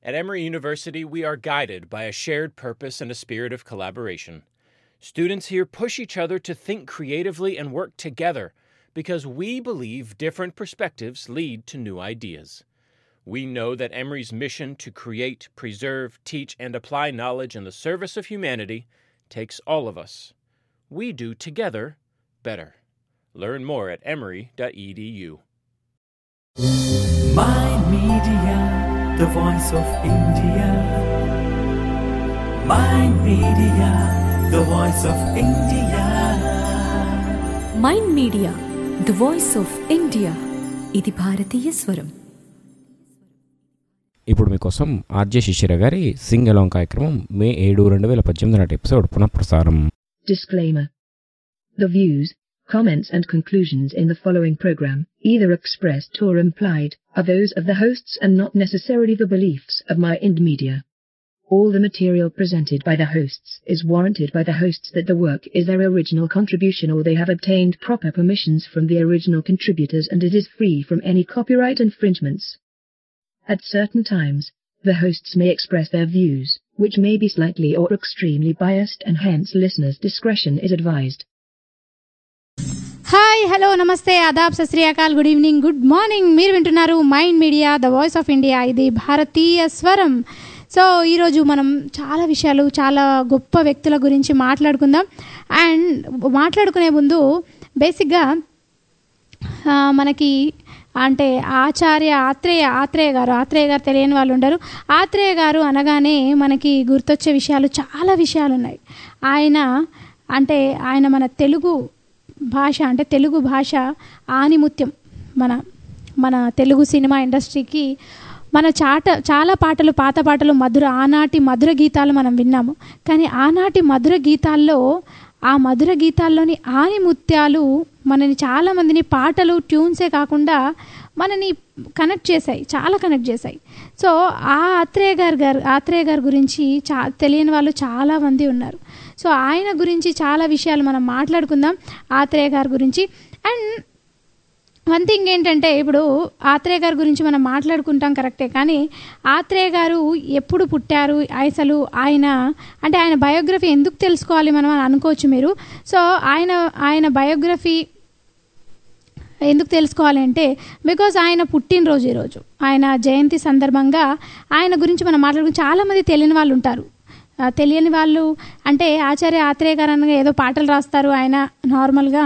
At Emory University, we are guided by a shared purpose and a spirit of collaboration. Students here push each other to think creatively and work together because we believe different perspectives lead to new ideas. We know that Emory's mission to create, preserve, teach, and apply knowledge in the service of humanity takes all of us. We do together better. Learn more at emory.edu. Mind Media, the voice of India. Mind Media, the voice of India. Mind media the voice of India ఇది భారతీయ స్వరం ఇప్పుడు మీకోసం RJ శిశిర గారి Singh along కార్యక్రమం మే ఏడు రెండు వేల పద్దెనిమిది నాటి ఎపిసోడ్ పునఃప్రసారం Disclaimer. The views, comments and conclusions in the following program, either expressed or implied, are those of the hosts and not necessarily the beliefs of my Ind Media. All the material presented by the hosts is warranted by the hosts that the work is their original contribution or they have obtained proper permissions from the original contributors and it is free from any copyright infringements. At certain times, the hosts may express their views, which may be slightly or extremely biased and hence listeners' discretion is advised. Hi hello నమస్తే ఆదాబ్ సశ్రీయాకాల్ good evening good morning మీరు వింటున్నారు mind media the voice of India ఇది భారతీయ స్వరం so ఈరోజు మనం చాలా విషయాలు చాలా గొప్ప వ్యక్తుల గురించి మాట్లాడుకుందాం అండ్ మాట్లాడుకునే ముందు బేసిక్గా ఆ, మనకి అంటే ఆచార్య ఆత్రేయ ఆత్రేయ గారు ఆత్రేయ గారు తెలియని వాళ్ళు ఉండరు ఆత్రేయ గారు అనగానే మనకి గుర్తొచ్చే విషయాలు చాలా విషయాలు ఉన్నాయి ఆయన అంటే ఆయన మన తెలుగు భాష అంటే తెలుగు భాష ఆనిముత్యం మన మన తెలుగు సినిమా ఇండస్ట్రీకి మన చాట చాలా పాటలు పాత పాటలు మధుర ఆనాటి మధుర గీతాలు మనం విన్నాము కానీ ఆనాటి మధుర గీతాల్లో ఆ మధుర గీతాల్లోని ఆనిముత్యాలు మనని చాలామందిని పాటలు ట్యూన్సే కాకుండా మనని కనెక్ట్ చేశాయి చాలా కనెక్ట్ చేశాయి సో ఆ ఆత్రేయ గారు గారు ఆత్రేయ గారి గురించి చా తెలియని వాళ్ళు చాలామంది ఉన్నారు సో ఆయన గురించి చాలా విషయాలు మనం మాట్లాడుకుందాం ఆత్రేయ గారి గురించి అండ్ వన్ థింగ్ ఏంటంటే ఇప్పుడు ఆత్రేయ గారి గురించి మనం మాట్లాడుకుంటాం కరెక్టే కానీ ఆత్రేయ గారు ఎప్పుడు పుట్టారు అసలు ఆయన అంటే ఆయన బయోగ్రఫీ ఎందుకు తెలుసుకోవాలి మనం అని అనుకోవచ్చు మీరు సో ఆయన ఆయన బయోగ్రఫీ ఎందుకు తెలుసుకోవాలి అంటే బికాజ్ ఆయన పుట్టినరోజు ఈరోజు ఆయన జయంతి సందర్భంగా ఆయన గురించి మనం మాట్లాడుకుని చాలామంది తెలియని వాళ్ళు ఉంటారు ఆ, తెలియని వాళ్ళు అంటే ఆచార్య ఆత్రేయ గారు అనగా ఏదో పాటలు రాస్తారు ఆయన నార్మల్గా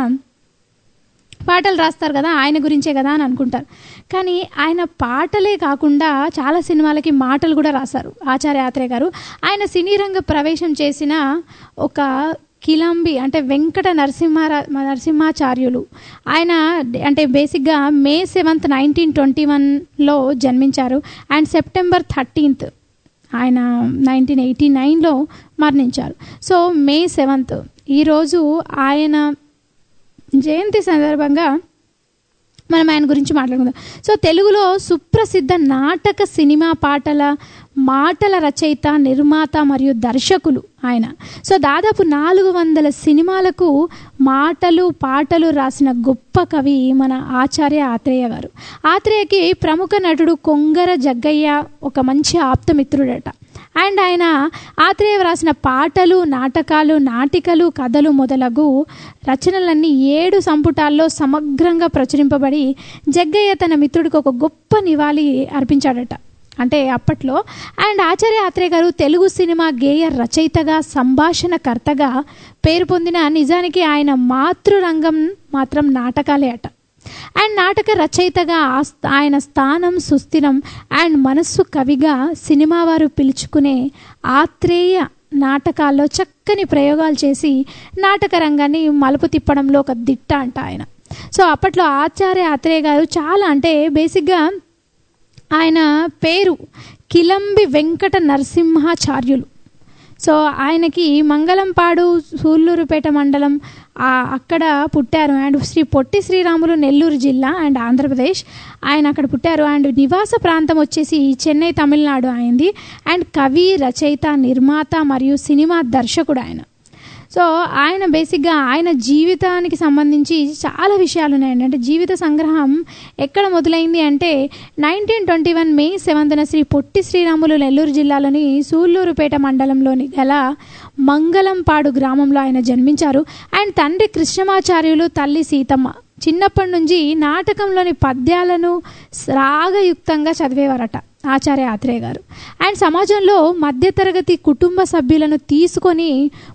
పాటలు రాస్తారు కదా ఆయన గురించే కదా అని అనుకుంటారు కానీ ఆయన పాటలే కాకుండా చాలా సినిమాలకి మాటలు కూడా రాశారు ఆచార్య ఆత్రేయ గారు ఆయన సినీ రంగ ప్రవేశం చేసిన ఒక కిలంబి అంటే వెంకట నరసింహ నరసింహాచార్యులు ఆయన అంటే బేసిక్గా మే సెవెంత్ నైన్టీన్ ట్వంటీ వన్లో జన్మించారు అండ్ సెప్టెంబర్ థర్టీన్త్ ఆయన నైన్టీన్ ఎయిటీ నైన్లో మరణించారు సో మే సెవెంత్ ఈరోజు ఆయన జయంతి సందర్భంగా మనం ఆయన గురించి మాట్లాడుకుందాం సో తెలుగులో సుప్రసిద్ధ నాటక సినిమా పాటల మాటల రచయిత నిర్మాత మరియు దర్శకులు ఆయన సో దాదాపు నాలుగు వందల సినిమాలకు మాటలు పాటలు రాసిన గొప్ప కవి మన ఆచార్య ఆత్రేయ గారు ఆత్రేయకి ప్రముఖ నటుడు కొంగర జగ్గయ్య ఒక మంచి ఆప్తమిత్రుడట అండ్ ఆయన ఆత్రేయ రాసిన పాటలు నాటకాలు నాటికలు కథలు మొదలగు రచనలన్నీ ఏడు సంపుటాల్లో సమగ్రంగా ప్రచురింపబడి జగ్గయ్య తన మిత్రుడికి ఒక గొప్ప నివాళి అర్పించాడట అంటే అప్పట్లో అండ్ ఆచార్య ఆత్రేయ గారు తెలుగు సినిమా గేయ రచయితగా సంభాషణకర్తగా పేరు పొందిన నిజానికి ఆయన మాతృరంగం మాత్రం నాటకాలే అట అండ్ నాటక రచయితగా ఆ స్థ- ఆయన స్థానం సుస్థిరం అండ్ మనస్సు కవిగా సినిమా వారు పిలుచుకునే ఆత్రేయ నాటకాల్లో చక్కని ప్రయోగాలు చేసి నాటక రంగాన్ని మలుపు తిప్పడంలో ఒక దిట్ట అంట ఆయన సో అప్పట్లో ఆచార్య ఆత్రేయ గారు చాలా అంటే బేసిక్గా ఆయన పేరు కిలంబి వెంకట నరసింహాచార్యులు సో ఆయనకి మంగళంపాడు సూళ్ళూరుపేట మండలం ఆ, అక్కడ పుట్టారు అండ్ శ్రీ పొట్టి శ్రీరాములు నెల్లూరు జిల్లా అండ్ ఆంధ్రప్రదేశ్ ఆయన అక్కడ పుట్టారు అండ్ నివాస ప్రాంతం వచ్చేసి చెన్నై తమిళనాడు అయింది అండ్ కవి రచయిత నిర్మాత మరియు సినిమా దర్శకుడు ఆయన సో ఆయన బేసిక్గా ఆయన జీవితానికి సంబంధించి చాలా విషయాలు ఉన్నాయండి అంటే జీవిత సంగ్రహం ఎక్కడ మొదలైంది అంటే నైన్టీన్ ట్వంటీ వన్ మే సెవెంత్న శ్రీ పొట్టి శ్రీరాములు నెల్లూరు జిల్లాలోని సూళ్ళూరుపేట మండలంలోని గల మంగళంపాడు గ్రామంలో ఆయన జన్మించారు ఆయన తండ్రి కృష్ణమాచార్యులు తల్లి సీతమ్మ చిన్నప్పటి నుంచి నాటకంలోని పద్యాలను రాగయుక్తంగా చదివేవారట ఆచార్య ఆత్రేయ గారు అండ్ సమాజంలో మధ్యతరగతి కుటుంబ సభ్యులను తీసుకొని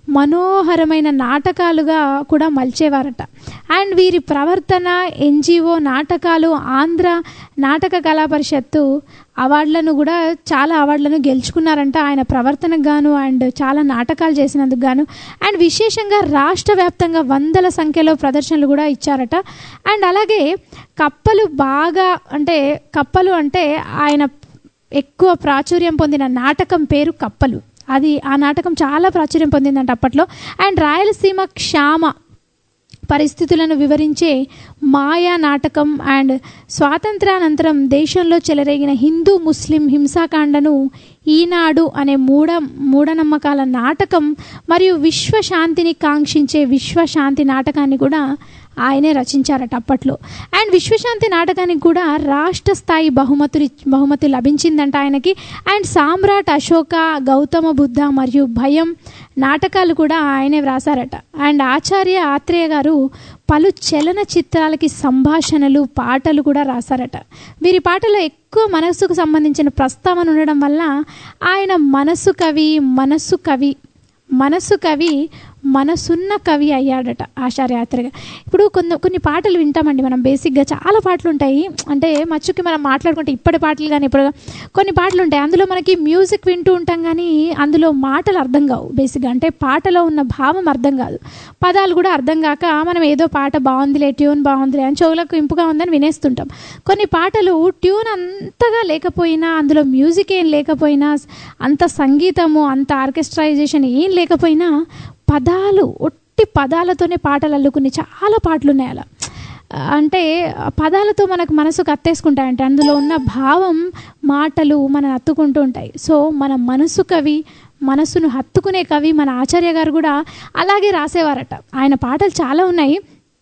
మనోహరమైన నాటకాలుగా కూడా మలిచేవారట అండ్ వీరి ప్రవర్తన ఎన్జిఓ నాటకాలు ఆంధ్ర నాటక కళా పరిషత్తు అవార్డులను కూడా చాలా అవార్డులను గెలుచుకున్నారంట ఆయన ప్రవర్తనకు గాను అండ్ చాలా నాటకాలు చేసినందుకు గాను అండ్ విశేషంగా రాష్ట్ర వ్యాప్తంగా వందల సంఖ్యలో ప్రదర్శనలు కూడా ఇచ్చారట అండ్ అలాగే కప్పలు బాగా అంటే కప్పలు అంటే ఆయన ఎక్కువ ప్రాచుర్యం పొందిన నాటకం పేరు కప్పలు అది ఆ నాటకం చాలా ప్రాచుర్యం పొందిందంట అప్పట్లో అండ్ రాయలసీమ క్షామ పరిస్థితులను వివరించే మాయా నాటకం అండ్ స్వాతంత్రానంతరం దేశంలో చెలరేగిన హిందూ ముస్లిం హింసాకాండను ఈనాడు అనే మూఢ మూఢనమ్మకాల నాటకం మరియు విశ్వశాంతిని కాంక్షించే విశ్వశాంతి నాటకాన్ని కూడా ఆయనే రచించారట అప్పట్లో అండ్ విశ్వశాంతి నాటకానికి కూడా రాష్ట్ర స్థాయి బహుమతులు బహుమతి లభించిందంట ఆయనకి అండ్ సామ్రాట్ అశోక గౌతమ బుద్ధ మరియు భయం నాటకాలు కూడా ఆయనే వ్రాసారట అండ్ ఆచార్య ఆత్రేయ గారు పలు చలన చిత్రాలకి సంభాషణలు పాటలు కూడా రాశారట వీరి పాటలో ఎక్కువ మనస్సుకు సంబంధించిన ప్రస్తావన ఉండడం వల్ల ఆయన మనసు కవి మనస్సు కవి మనస్సు కవి మనసున్న కవి అయ్యాడట ఆచార్యాత్రగా ఇప్పుడు కొన్ని కొన్ని పాటలు వింటామండి మనం బేసిక్గా చాలా పాటలు ఉంటాయి అంటే మచ్చుకి మనం మాట్లాడుకుంటే ఇప్పటి పాటలు కానీ ఇప్పుడు కొన్ని పాటలు ఉంటాయి అందులో మనకి మ్యూజిక్ వింటూ ఉంటాం కానీ అందులో మాటలు అర్థం కావు బేసిక్గా అంటే పాటలో ఉన్న భావం అర్థం కాదు పదాలు కూడా అర్థం కాక మనం ఏదో పాట బాగుందిలే ట్యూన్ బాగుందిలే అని చెవులకు ఇంపుగా ఉందని వినేస్తుంటాం కొన్ని పాటలు ట్యూన్ అంతగా లేకపోయినా అందులో మ్యూజిక్ ఏం లేకపోయినా అంత సంగీతము అంత ఆర్కెస్ట్రైజేషన్ ఏం లేకపోయినా పదాలు ఒట్టి పదాలతోనే పాటలు అల్లుకుని చాలా పాటలు ఉన్నాయి అలా అంటే పదాలతో మనకు మనసుకు అత్తేసుకుంటాయంటే అందులో ఉన్న భావం మాటలు మన హత్తుకుంటూ ఉంటాయి సో మన మనసు కవి మనసును హత్తుకునే కవి మన ఆచార్య గారు కూడా అలాగే రాసేవారట ఆయన పాటలు చాలా ఉన్నాయి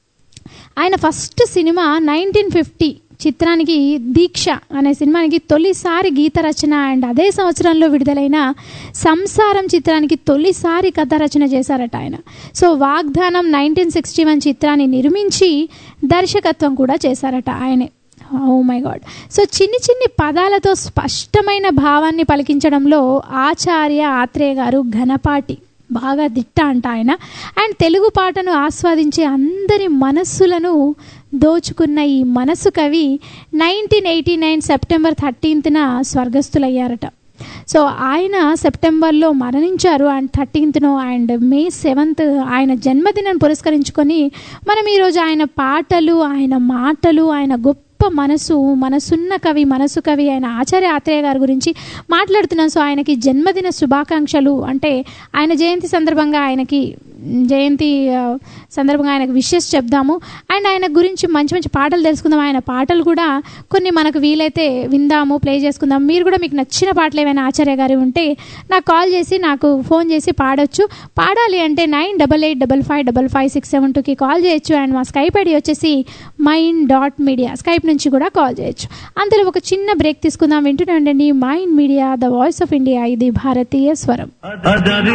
ఆయన ఫస్ట్ సినిమా నైన్టీన్ ఫిఫ్టీ చిత్రానికి దీక్ష అనే సినిమానికి తొలిసారి గీత రచన అండ్ అదే సంవత్సరంలో విడుదలైన సంసారం చిత్రానికి తొలిసారి కథ రచన చేశారట ఆయన సో వాగ్దానం నైన్టీన్ సిక్స్టీ వన్ చిత్రాన్ని నిర్మించి దర్శకత్వం కూడా చేశారట ఆయనే ఓ మై గాడ్ సో చిన్ని చిన్ని పదాలతో స్పష్టమైన భావాన్ని పలికించడంలో ఆచార్య ఆత్రేయ గారు ఘనపాటి బాగా దిట్ట అంట ఆయన అండ్ తెలుగు పాటను ఆస్వాదించే అందరి మనస్సులను దోచుకున్న ఈ మనసు కవి నైన్టీన్ ఎయిటీ నైన్ సెప్టెంబర్ థర్టీన్త్న స్వర్గస్థులయ్యారట సో ఆయన సెప్టెంబర్లో మరణించారు అండ్ థర్టీన్త్ను అండ్ మే సెవెంత్ ఆయన జన్మదినాన్ని పురస్కరించుకొని మనం ఈరోజు ఆయన పాటలు ఆయన మాటలు ఆయన గొప్ప మనసు మనసున్న కవి మనసు కవి ఆయన ఆచార్య ఆత్రేయ గారి గురించి మాట్లాడుతున్నాం సో ఆయనకి జన్మదిన శుభాకాంక్షలు అంటే ఆయన జయంతి సందర్భంగా ఆయనకి జయంతి ఆ, సందర్భంగా ఆయనకు విషెస్ చెప్దాము అండ్ ఆయన గురించి మంచి మంచి పాటలు తెలుసుకుందాం ఆయన పాటలు కూడా కొన్ని మనకు వీలైతే విందాము ప్లే చేసుకుందాం మీరు కూడా మీకు నచ్చిన పాటలు ఏమైనా ఆచార్య గారి ఉంటే నాకు కాల్ చేసి నాకు ఫోన్ చేసి పాడొచ్చు పాడాలి అంటే nine double eight double five double five six seven టూకి కాల్ చేయొచ్చు అండ్ మా స్కైప్ ఐడి వచ్చేసి మైండ్ డాట్ మీడియా స్కైప్ నుంచి కూడా కాల్ చేయొచ్చు అందులో ఒక చిన్న బ్రేక్ తీసుకుందాం వింటూనే ఉండండి mind media the voice of India ఇది భారతీయ స్వరం అదరి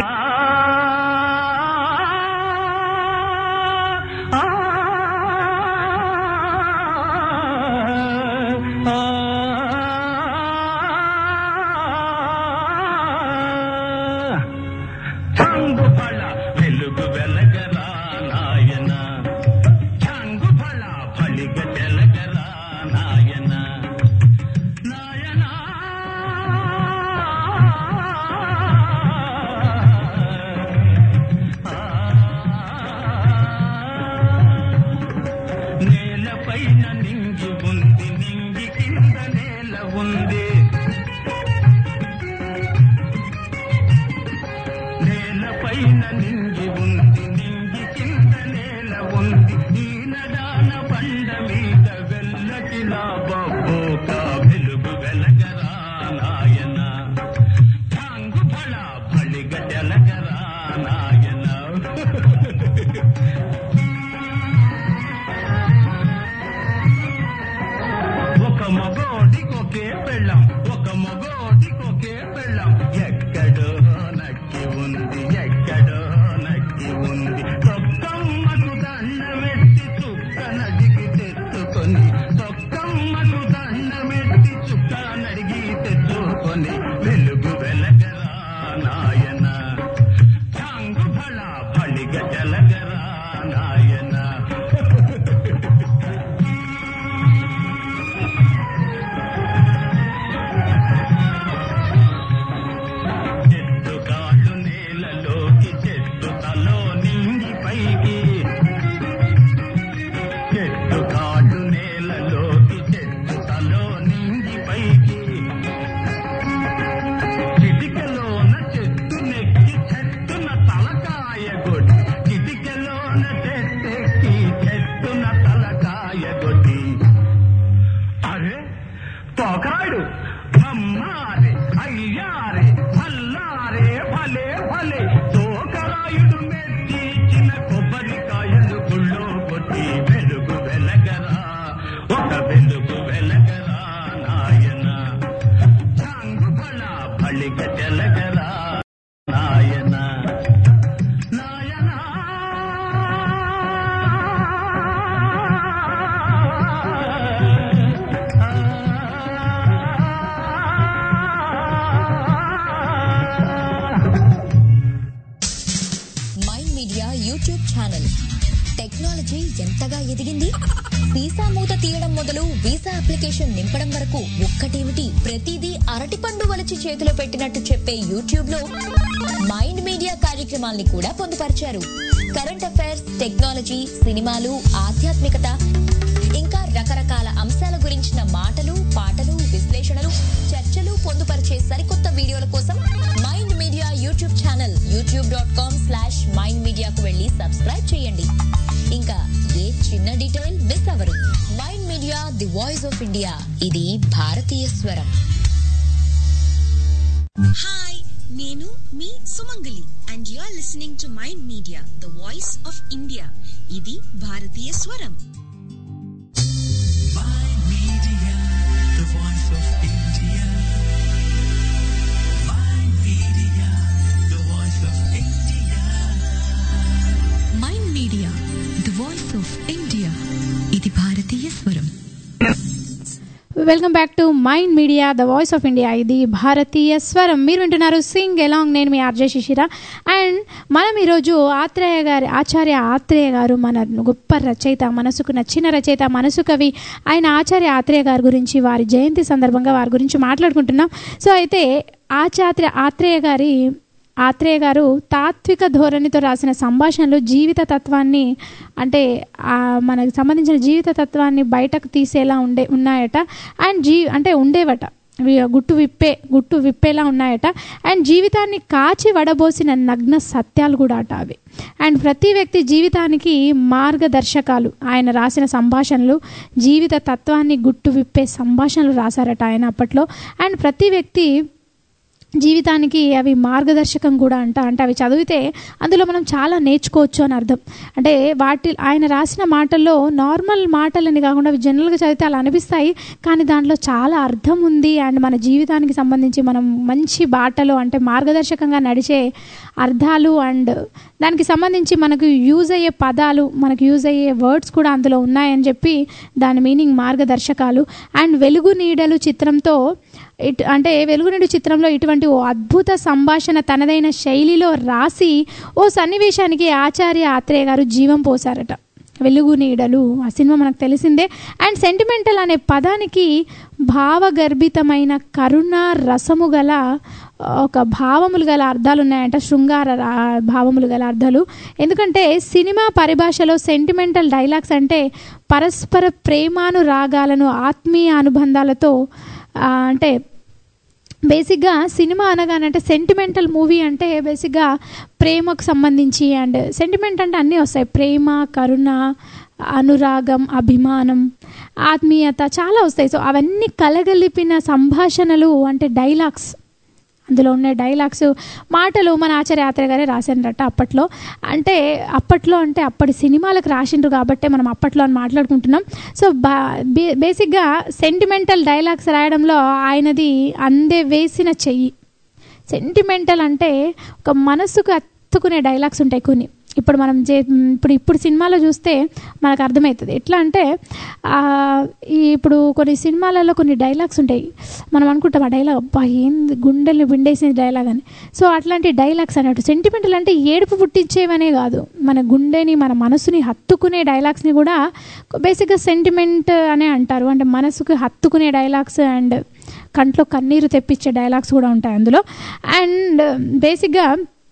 చంగు ఫల వెలుగు వెలగరా నాయన చంగు ఫల ఫలిగ తెలగరా నాయన నాయనా నేలపైన నింగి ఉంది నింగి కింద నేల ఉంది నేలపైన నింగి ఉంది నింగి కింద నేల ఉంది ఈనడాన బండ మీద వెల్లకిలా బాబోక వెలుగు వెలగరా నాయన ఠాంగు ఫళ ఫళిగ తెలగరా నాయన మళ్ళీ గట్టెలగరా నాయన నాయన mind media YouTube channel technology ఎంతగా ఎదిగింది వీసా మూత తీయడం మొదలు వీసా అప్లికేషన్ నింపడం వరకు ఒక్కటేమిటి ప్రతిదీ అరటిపండు వలచి చేతిలో పెట్టినట్టు చెప్పే యూట్యూబ్ లో మైండ్ మీడియా కార్యక్రమాల్ని కూడా పొందుపరిచారు కరెంట్ అఫైర్స్ టెక్నాలజీ సినిమాలు ఆధ్యాత్మికత ఇంకా రకరకాల అంశాల గురించిన మాటలు పాటలు విశ్లేషణలు చర్చలు పొందుపరిచే సరికొత్త వీడియోల కోసం mind media YouTube channel YouTube dot com slash mind మీడియాకు వెళ్ళి సబ్స్క్రైబ్ చేయండి ఇంకా ఏ చిన్న డీటెయిల్ మిస్ అవరు mind media the voice of India ఇది భారతీయ స్వరం హాయ్ నేను మీ Sumangali and you are listening to mind media the voice of India ఇది భారతీయ స్వరం Mind Media, the voice of India. ఇది భారతీయ స్వరం welcome back to mind media the voice of India ఇది భారతీయ స్వరం మీరు వింటున్నారు సింగ్ ఎలాంగ్ నేను మీ ఆర్జే శిశిర అండ్ మనం ఈరోజు ఆత్రేయ గారి ఆచార్య ఆత్రేయ గారు మన గొప్ప రచయిత మనసుకు నచ్చిన రచయిత మనసు కవి ఆయన ఆచార్య ఆత్రేయ గారి గురించి వారి జయంతి సందర్భంగా వారి గురించి మాట్లాడుకుంటున్నాం సో అయితే ఆచార్య ఆత్రేయ గారి ఆత్రేయ గారు తాత్విక ధోరణితో రాసిన సంభాషణలు జీవిత తత్వాన్ని అంటే ఆ మనకు సంబంధించిన జీవిత తత్వాన్ని బయటకు తీసేలా ఉండే ఉన్నాయట అండ్ జీ అంటే ఉండేవట వి- గుట్టు విప్పే గుట్టు విప్పేలా ఉన్నాయట అండ్ జీవితాన్ని కాచి వడబోసిన నగ్న సత్యాలు కూడా అట అవి అండ్ ప్రతి వ్యక్తి జీవితానికి మార్గదర్శకాలు ఆయన రాసిన సంభాషణలు జీవిత తత్వాన్ని గుట్టు విప్పే సంభాషణలు రాశారట ఆయన అప్పట్లో అండ్ ప్రతి వ్యక్తి జీవితానికి అవి మార్గదర్శకం కూడా అంట అంటే అవి చదివితే అందులో మనం చాలా నేర్చుకోవచ్చు అని అర్థం అంటే వాటి ఆయన రాసిన మాటల్లో నార్మల్ మాటలని కాకుండా అవి జనరల్గా చదివితే అలా అనిపిస్తాయి కానీ దాంట్లో చాలా అర్థం ఉంది అండ్ మన జీవితానికి సంబంధించి మనం మంచి బాటలో అంటే మార్గదర్శకంగా నడిచే అర్థాలు అండ్ దానికి సంబంధించి మనకు యూజ్ అయ్యే పదాలు మనకు యూజ్ అయ్యే వర్డ్స్ కూడా అందులో ఉన్నాయని చెప్పి దాని మీనింగ్ మార్గదర్శకాలు అండ్ వెలుగు నీడలు చిత్రంతో ఇట్ అంటే వెలుగునిడు చిత్రంలో ఇటువంటి ఓ అద్భుత సంభాషణ తనదైన శైలిలో రాసి ఓ సన్నివేశానికి ఆచార్య ఆత్రేయ గారు జీవం పోసారట వెలుగు నీడలు ఆ సినిమా మనకు తెలిసిందే అండ్ సెంటిమెంటల్ అనే పదానికి భావగర్భితమైన కరుణ రసము గల ఒక భావములు గల అర్థాలు ఉన్నాయంట శృంగార రా- భావములు గల అర్థాలు ఎందుకంటే సినిమా పరిభాషలో సెంటిమెంటల్ డైలాగ్స్ అంటే పరస్పర ప్రేమానురాగాలను ఆత్మీయ అనుబంధాలతో ఆ, అంటే బేసిక్గా సినిమా అనగానంటే సెంటిమెంటల్ మూవీ అంటే బేసిక్గా ప్రేమకు సంబంధించి అండ్ సెంటిమెంట్ అంటే అన్నీ వస్తాయి ప్రేమ కరుణ అనురాగం అభిమానం ఆత్మీయత చాలా వస్తాయి సో అవన్నీ కలగలిపిన సంభాషణలు అంటే డైలాగ్స్ అందులో ఉన్న డైలాగ్స్ మాటలు మన ఆచార్య ఆత్రేయ గారే రాశారట అప్పట్లో అంటే అప్పట్లో అంటే అప్పటి సినిమాలకు రాసిండ్రు కాబట్టి మనం అప్పట్లో అని మాట్లాడుకుంటున్నాం సో బా బే- బేసిక్గా సెంటిమెంటల్ డైలాగ్స్ రాయడంలో ఆయనది అందే వేసిన చెయ్యి సెంటిమెంటల్ అంటే ఒక మనసుకు హత్తుకునే డైలాగ్స్ ఉంటాయి కొన్ని ఇప్పుడు మనం చే ఇప్పుడు ఇప్పుడు సినిమాలో చూస్తే మనకు అర్థమవుతుంది ఎట్లా అంటే ఆ, ఈ ఇప్పుడు కొన్ని సినిమాలలో కొన్ని డైలాగ్స్ ఉంటాయి మనం అనుకుంటాం ఆ డైలాగ్ అబ్బా ఏంది గుండెల్ని బిండేసిన డైలాగ్ అని సో అట్లాంటి డైలాగ్స్ అన్నట్టు సెంటిమెంటల్ అంటే ఏడుపు పుట్టించేవనే కాదు మన గుండెని మన మనసుని హత్తుకునే డైలాగ్స్ని కూడా బేసిక్గా సెంటిమెంట్ అనే అంటారు అంటే మనసుకు హత్తుకునే డైలాగ్స్ అండ్ కంట్లో కన్నీరు తెప్పించే డైలాగ్స్ కూడా ఉంటాయి అందులో అండ్ బేసిక్గా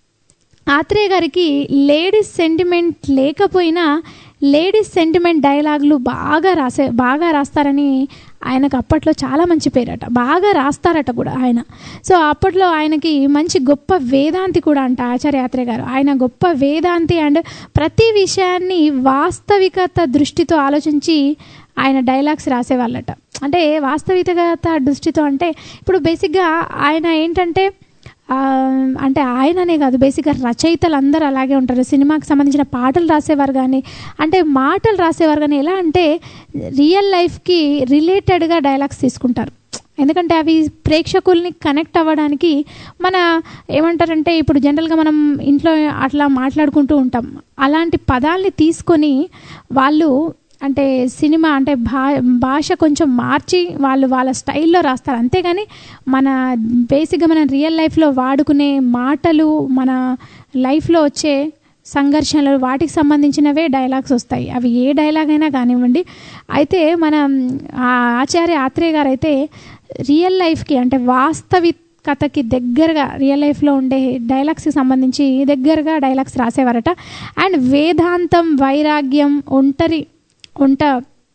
ఆత్రేయ గారికి లేడీస్ సెంటిమెంట్ లేకపోయినా లేడీస్ సెంటిమెంట్ డైలాగులు బాగా రాసే బాగా రాస్తారని ఆయనకు అప్పట్లో చాలా మంచి పేరట బాగా రాస్తారట కూడా ఆయన సో అప్పట్లో ఆయనకి మంచి గొప్ప వేదాంతి కూడా అంట ఆచార్య ఆత్రేయ గారు ఆయన గొప్ప వేదాంతి అండ్ ప్రతి విషయాన్ని వాస్తవికత దృష్టితో ఆలోచించి ఆయన డైలాగ్స్ రాసేవాళ్ళట అంటే వాస్తవికత దృష్టితో అంటే ఇప్పుడు బేసిక్గా ఆయన ఏంటంటే ఆ, అంటే ఆయననే కాదు బేసిక్గా రచయితలు అందరూ అలాగే ఉంటారు సినిమాకి సంబంధించిన పాటలు రాసేవారు కానీ అంటే మాటలు రాసేవారు కానీ ఎలా అంటే రియల్ లైఫ్కి రిలేటెడ్గా డైలాగ్స్ తీసుకుంటారు ఎందుకంటే అవి ప్రేక్షకుల్ని కనెక్ట్ అవ్వడానికి మన ఏమంటారంటే ఇప్పుడు జనరల్గా మనం ఇంట్లో అట్లా మాట్లాడుకుంటూ ఉంటాం అలాంటి పదాల్ని తీసుకొని వాళ్ళు అంటే సినిమా అంటే భా భాష కొంచెం మార్చి వాళ్ళు వాళ్ళ స్టైల్లో రాస్తారు అంతేగాని మన బేసిక్గా మన రియల్ లైఫ్లో వాడుకునే మాటలు మన లైఫ్లో వచ్చే సంఘర్షణలు వాటికి సంబంధించినవే డైలాగ్స్ వస్తాయి అవి ఏ డైలాగ్ అయినా కానివ్వండి అయితే మన ఆ ఆచార్య ఆత్రేయ గారు అయితే రియల్ లైఫ్కి అంటే వాస్తవికతకి దగ్గరగా రియల్ లైఫ్లో ఉండే డైలాగ్స్కి సంబంధించి దగ్గరగా డైలాగ్స్ రాసేవారట అండ్ వేదాంతం వైరాగ్యం ఒంటరి ఉంట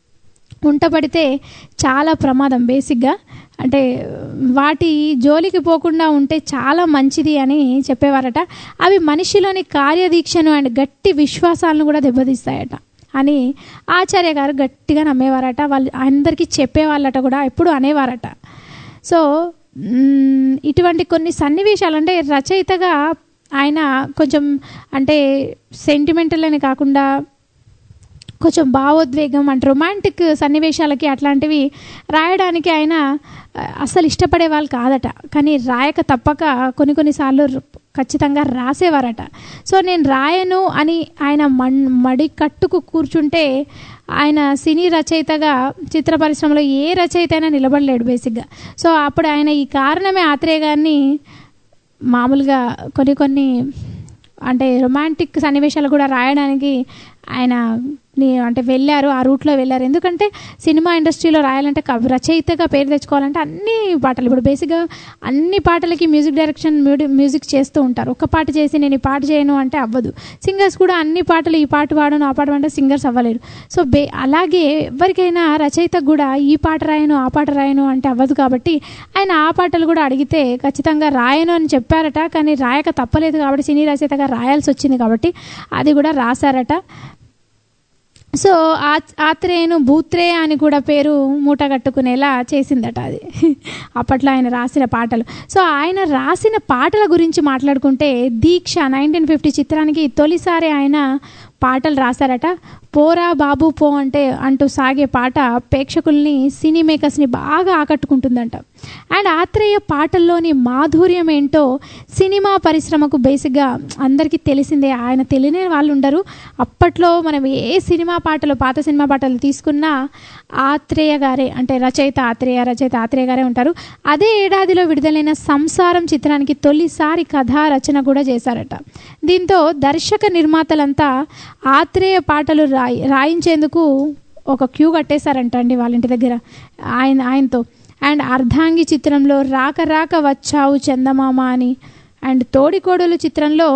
ఉంటపడితే చాలా ప్రమాదం బేసిక్గా అంటే వాటి జోలికి పోకుండా ఉంటే చాలా మంచిది అని చెప్పేవారట అవి మనిషిలోని కార్యదీక్షను అండ్ గట్టి విశ్వాసాలను కూడా దెబ్బతీస్తాయట అని ఆచార్య గారు గట్టిగా నమ్మేవారట వాళ్ళు అందరికీ చెప్పేవాళ్ళట కూడా ఎప్పుడు అనేవారట సో మ్, ఇటువంటి కొన్ని సన్నివేశాలు అంటే రచయితగా ఆయన కొంచెం అంటే సెంటిమెంటల్ అని కాకుండా కొంచెం భావోద్వేగం అంటే రొమాంటిక్ సన్నివేశాలకి అట్లాంటివి రాయడానికి ఆయన ఆ, అస్సలు ఇష్టపడే వాళ్ళు కాదట కానీ రాయక తప్పక కొన్ని కొన్నిసార్లు ర- ఖచ్చితంగా రాసేవారట సో నేను రాయను అని ఆయన మన్ మడి కట్టుకు కూర్చుంటే ఆయన సినీ రచయితగా చిత్ర పరిశ్రమలో ఏ రచయిత అయినా నిలబడలేడు బేసిక్గా సో అప్పుడు ఆయన ఈ కారణమే ఆత్రేయ గారిని మామూలుగా కొన్ని కొన్ని అంటే రొమాంటిక్ సన్నివేశాలు కూడా రాయడానికి ఆయన ని- అంటే వెళ్ళారు ఆ రూట్లో వెళ్ళారు ఎందుకంటే సినిమా ఇండస్ట్రీలో రాయాలంటే కవి రచయితగా పేరు తెచ్చుకోవాలంటే అన్ని పాటలు ఇప్పుడు బేసిక్గా అన్ని పాటలకి మ్యూజిక్ డైరెక్షన్ మ్యూడి- మ్యూజిక్ చేస్తూ ఉంటారు ఒక పాట చేసి నేను ఈ పాట చేయను అంటే అవ్వదు సింగర్స్ కూడా అన్ని పాటలు ఈ పాట పాడను ఆ పాట అంటే సింగర్స్ అవ్వలేరు సో బే అలాగే ఎవరికైనా రచయితకు కూడా ఈ పాట రాయను ఆ పాట రాయను అంటే అవ్వదు కాబట్టి ఆయన ఆ పాటలు కూడా అడిగితే ఖచ్చితంగా రాయను అని చెప్పారట కానీ రాయక తప్పలేదు కాబట్టి సినీ రచయితగా రాయాల్సి వచ్చింది కాబట్టి అది కూడా రాశారట సో ఆ ఆత్రేయను భూత్రేయ అని కూడా పేరు మూట కట్టుకునేలా చేసిందట అది అప్పట్లో ఆయన రాసిన పాటలు సో ఆయన రాసిన పాటల గురించి మాట్లాడుకుంటే దీక్ష నైన్టీన్ ఫిఫ్టీ చిత్రానికి తొలిసారి ఆయన పాటలు రాశారట పోరా బాబు పో అంటే అంటూ సాగే పాట ప్రేక్షకుల్ని సినీ మేకర్స్ని బాగా ఆకట్టుకుంటుందంట అండ్ ఆత్రేయ పాటల్లోని మాధుర్యం ఏంటో సినిమా పరిశ్రమకు బేసిక్గా అందరికీ తెలిసిందే ఆయన తెలియని వాళ్ళు ఉండరు అప్పట్లో మనం ఏ సినిమా పాటలు పాత సినిమా పాటలు తీసుకున్నా ఆత్రేయ గారే అంటే రచయిత ఆత్రేయ రచయిత ఆత్రేయ గారే ఉంటారు అదే ఏడాదిలో విడుదలైన సంసారం చిత్రానికి తొలిసారి కథా రచన కూడా చేశారట దీంతో దర్శక నిర్మాతలంతా ఆత్రేయ పాటలు రాయి రాయించేందుకు ఒక క్యూ కట్టేశారంట అండి వాళ్ళ ఇంటి దగ్గర ఆయన ఆయనతో అండ్ అర్ధాంగి చిత్రంలో రాక రాక వచ్చావు చందమామ అని అండ్ తోడికోడలు చిత్రంలో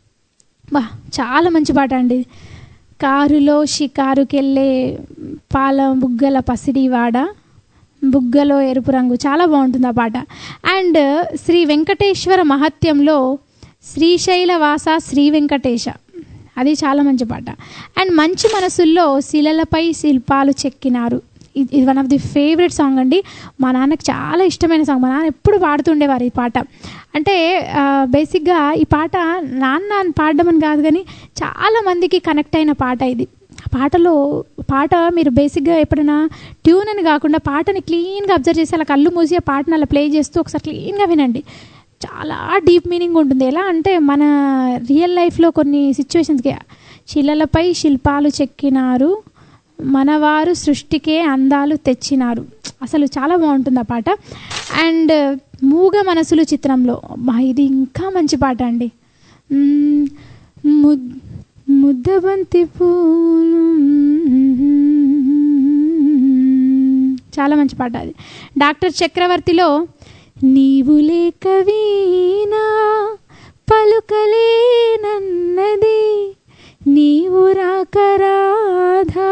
బా చాలా మంచి పాట అండి కారులో షికారుకెళ్ళే పాల బుగ్గల పసిడివాడ బుగ్గలో ఎరుపు రంగు చాలా బాగుంటుంది ఆ పాట అండ్ శ్రీ వెంకటేశ్వర మహత్యంలో శ్రీశైలవాస శ్రీ వెంకటేశ అది చాలా మంచి పాట అండ్ మంచి మనసుల్లో శిలలపై శిల్పాలు చెక్కినారు ఇది ఇది one of the favourite song అండి మా నాన్నకి చాలా ఇష్టమైన సాంగ్ మా నాన్న ఎప్పుడు పాడుతుండేవారు ఈ పాట అంటే ఆ, బేసిక్గా ఈ పాట నాన్న అని పాడడం అని కాదు కానీ చాలా మందికి కనెక్ట్ అయిన పాట ఇది ఆ పాటలో పాట మీరు బేసిక్గా ఎప్పుడైనా ట్యూన్ అని కాకుండా పాటని క్లీన్గా అబ్జర్వ్ చేసి అలా కళ్ళు మూసి ఆ పాటను అలా ప్లే చేస్తూ ఒకసారి క్లీన్గా వినండి చాలా డీప్ మీనింగ్ ఉంటుంది ఎలా అంటే మన రియల్ లైఫ్లో కొన్ని సిచ్యువేషన్స్కి శిలలపై శిల్పాలు చెక్కినారు మనవారు సృష్టికే అందాలు తెచ్చినారు అసలు చాలా బాగుంటుంది ఆ పాట అండ్ మూగ మనసులు చిత్రంలో మా ఇది ఇంకా మంచి పాట అండి మ్మ్, ముద్ ముద్దబంతి పూలు చాలా మంచి పాట అది డాక్టర్ చక్రవర్తిలో నీవు లేక వీణా పలుకలేనన్నది నీవు రాక రాధా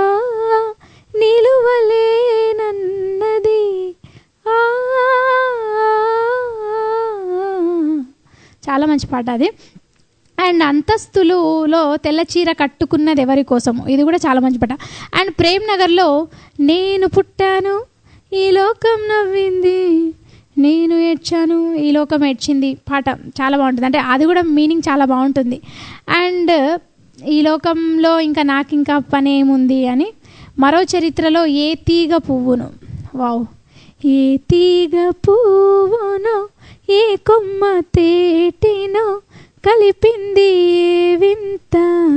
నిలువలేనన్నది ఆ చాలా మంచి పాట అది అండ్ అంతస్తులులో తెల్ల చీర కట్టుకున్నది ఎవరి కోసము ఇది కూడా చాలా మంచి పాట అండ్ ప్రేమ్ నగర్లో నేను పుట్టాను ఈ లోకం నవ్వింది నేను ఏడ్చాను ఈ లోకం ఏడ్చింది పాట చాలా బాగుంటుంది అంటే అది కూడా మీనింగ్ చాలా బాగుంటుంది అండ్ ఈ లోకంలో ఇంకా నాకు ఇంకా పని ఏముంది అని మరో చరిత్రలో ఏ తీగ పువ్వును వావ్ ఏ తీగ పువ్వునో ఏ కొమ్మ తేటినో కలిపింది ఏ వింత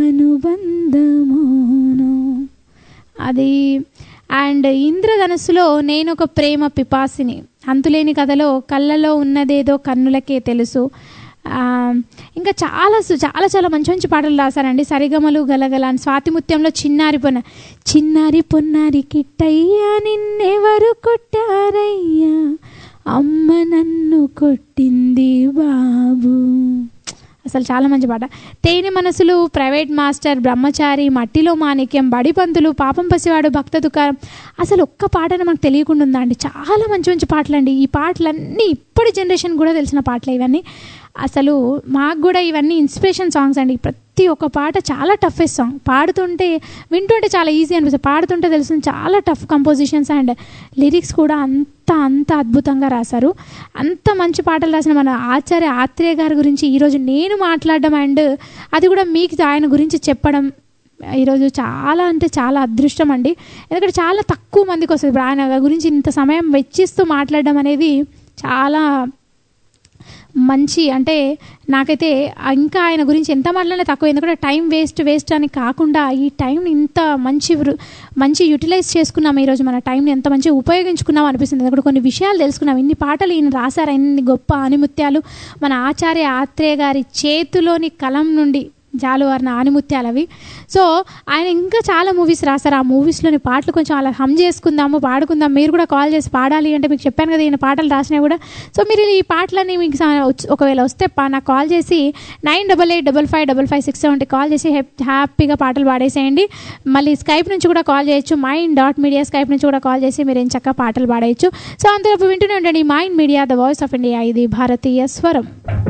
అనుబంధమోనో అది అండ్ ఇంద్రధనస్సులో నేను ఒక ప్రేమ పిపాసిని అంతులేని కథలో కళ్ళలో ఉన్నదేదో కన్నులకే తెలుసు ఆ, ఇంకా చాలా సు- చాలా చాలా మంచి మంచి పాటలు రాశారండి సరిగమలు గలగల అని స్వాతిముత్యంలో చిన్నారి పొన్న చిన్నారి పొన్నారి కిట్టయ్యా నిన్నెవరు కొట్టారయ్యా అమ్మ నన్ను కొట్టింది బాబు అసలు చాలా మంచి పాట తేనె మనసులు ప్రైవేట్ మాస్టర్ బ్రహ్మచారి మట్టిలో మాణిక్యం బడి పంతులు పాపం పసివాడు భక్త దుకారం అసలు ఒక్క పాటను మనకు తెలియకుండా ఉందా అండి చాలా మంచి మంచి పాటలు అండి ఈ పాటలన్నీ ఇప్పటి జనరేషన్ కూడా తెలిసిన పాటలు ఇవన్నీ అసలు మాకు కూడా ఇవన్నీ ఇన్స్పిరేషన్ సాంగ్స్ అండి ప్రతి ఒక్క పాట చాలా టఫెస్ట్ సాంగ్ పాడుతుంటే వింటుంటే చాలా ఈజీ అనిపిస్తుంది పాడుతుంటే తెలుస్తుంది చాలా టఫ్ కంపోజిషన్స్ అండ్ లిరిక్స్ కూడా అంత అంత అద్భుతంగా రాశారు అంత మంచి పాటలు రాసిన మన ఆచార్య ఆత్రేయ గారి గురించి ఈరోజు నేను మాట్లాడడం అండ్ అది కూడా మీకు ఆయన గురించి చెప్పడం ఈరోజు చాలా అంటే చాలా అదృష్టం అండి ఎందుకంటే చాలా తక్కువ మందికి వస్తుంది ఇప్పుడు ఆయన గురించి ఇంత సమయం వెచ్చిస్తూ మాట్లాడడం అనేది చాలా మంచి అంటే నాకైతే ఇంకా ఆయన గురించి ఎంత మాట్లాడినా తక్కువ ఎందుకంటే టైం వేస్ట్ వేస్ట్ అని కాకుండా ఈ టైంని ఇంత మంచి వృ- మంచి యూటిలైజ్ చేసుకున్నాం ఈరోజు మన టైంని ఎంత మంచిగా ఉపయోగించుకున్నాం అనిపిస్తుంది ఎందుకంటే కొన్ని విషయాలు తెలుసుకున్నాం ఇన్ని పాటలు ఈయన రాశారు ఇన్ని గొప్ప ఆనిముత్యాలు మన ఆచార్య ఆత్రేయ గారి చేతిలోని కలం నుండి జాలువారిన ఆనిముత్యాలు అవి సో ఆయన ఇంకా చాలా మూవీస్ రాశారు ఆ మూవీస్లోని పాటలు కొంచెం అలా హమ్ చేసుకుందాము పాడుకుందాం మీరు కూడా కాల్ చేసి పాడాలి అంటే మీకు చెప్పాను కదా ఈయన పాటలు రాసినా కూడా సో మీరు ఈ పాటలన్నీ మీకు సా- వచ్చి- ఒకవేళ వస్తే పా- నాకు కాల్ చేసి nine double eight double five double five six seventy call చేసి హ్యాప్- హ్యాపీగా పాటలు పాడేసేయండి మళ్ళీ స్కైప్ నుంచి కూడా కాల్ చేయొచ్చు మైండ్ డాట్ మీడియా స్కైప్ నుంచి కూడా కాల్ చేసి మీరు ఏం చక్కగా పాటలు పాడేయచ్చు సో అంతలోపు వింటూనే ఉండండి mind media the voice of India ఇది భారతీయ స్వరం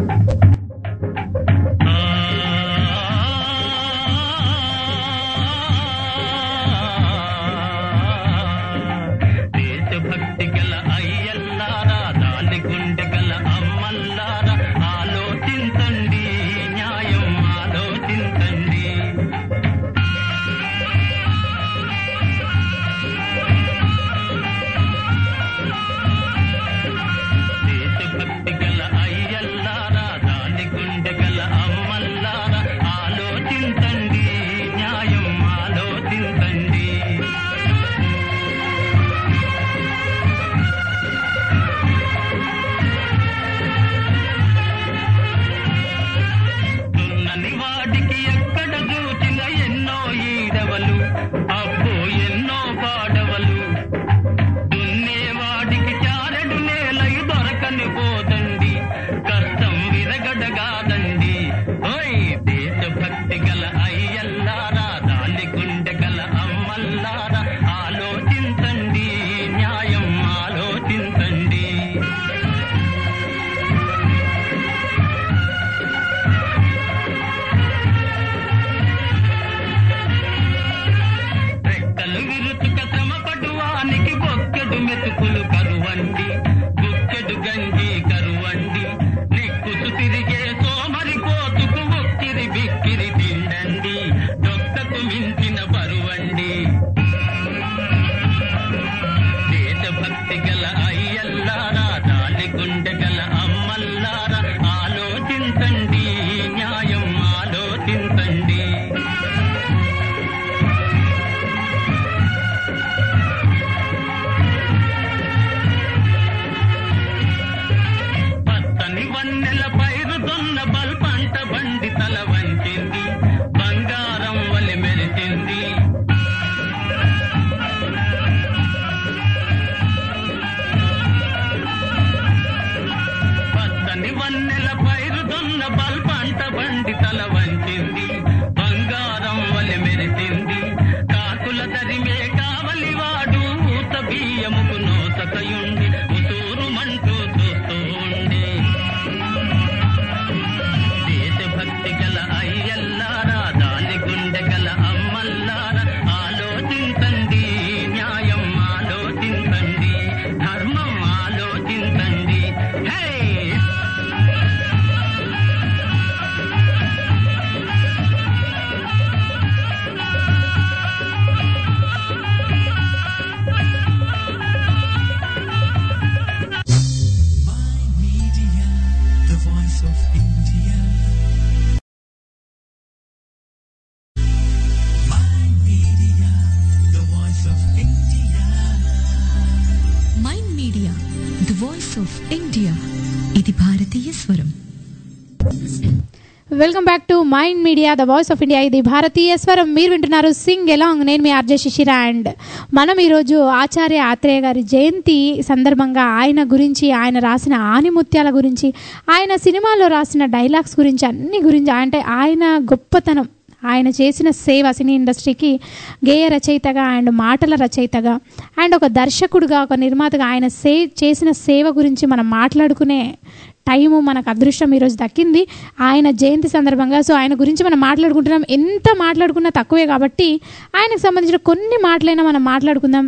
దేశభక్తి గల అయ్యల్లారా దాని గుండె గల అమ్మల్లారా ఆలోచించండి న్యాయం ఆలోచించండి దేశభక్తి గల అయ్యల్లారా దాని గుండె గల అమ్మల్లారా ఆలోచించండి న్యాయం ఆలోచించండి దున్నని వాడికి ఎక్కడ చూచిన ఎన్నో ఈడవలు అబ్బో ఎన్నో పాడవలు దున్నేవాడికి చారెడు నేలై దొరకని పోదండి కష్టం విరగడగాదండి ఓయ్ దేశభక్తి గల అయ్యల్లారా దాని గుండె గల అమ్మల్లారా ఆలోచించండి న్యాయం ఆలోచించండి రెక్కలు విరుచుక శ్రమపడువానికి బొక్కెడు మెతుకులు కరువండి బుక్కెడు గంజి కరువండి నెక్కుసు తిరిగే సోమరి కోతుకు ఒక్కిరి బిక్కిరి తిండండి దొక్కకు మించిన పరువండి దేశభక్తి గల అయ్యల్లారా దాని గుండె గల అమ్మల్లారా ఆలోచించండి న్యాయం ఆలోచించండి పచ్చని వన్నెల పైరుతున్న బల్పంట బండి తల వంచింది బంగారం వలి మెరిచింది పచ్చని వన్నెల పైరుతున్న బల్పంట బండి తల వంచింది బంగారం వలి మెరిచింది కాకుల తరిమే కావలి వాడు ఊత బియ్యముకు నోసకయుండి ఉసూరుమంటూ చూస్తూ ఉండి దేశభక్తి గల అయ్యల్లారా దాని గుండె గల అమ్మల్లారా ఆలోచించండి న్యాయం ఆలోచించండి ధర్మం ఆలోచించండి హే voice of India. My media, the voice of India. Mind media the voice of India ఇది భారతీయ స్వరం welcome back to mind media the voice of India ఇది భారతీయ స్వరం మీరు వింటున్నారు సింగ్ ఎలాంగ్ నేను మీ ఆర్జే శిశిర అండ్ మనం ఈరోజు ఆచార్య ఆత్రేయ గారి జయంతి సందర్భంగా ఆయన గురించి ఆయన రాసిన ఆనిముత్యాల గురించి ఆయన సినిమాలో రాసిన డైలాగ్స్ గురించి అన్ని గురించి అంటే ఆయన గొప్పతనం ఆయన చేసిన సేవ సినీ ఇండస్ట్రీకి గేయ రచయితగా అండ్ మాటల రచయితగా అండ్ ఒక దర్శకుడుగా ఒక నిర్మాతగా ఆయన సే చేసిన సేవ గురించి మనం మాట్లాడుకునే టైము మనకు అదృష్టం ఈరోజు దక్కింది ఆయన జయంతి సందర్భంగా సో ఆయన గురించి మనం మాట్లాడుకుంటున్నాం ఎంత మాట్లాడుకున్నా తక్కువే కాబట్టి ఆయనకు సంబంధించిన కొన్ని మాటలైనా మనం మాట్లాడుకుందాం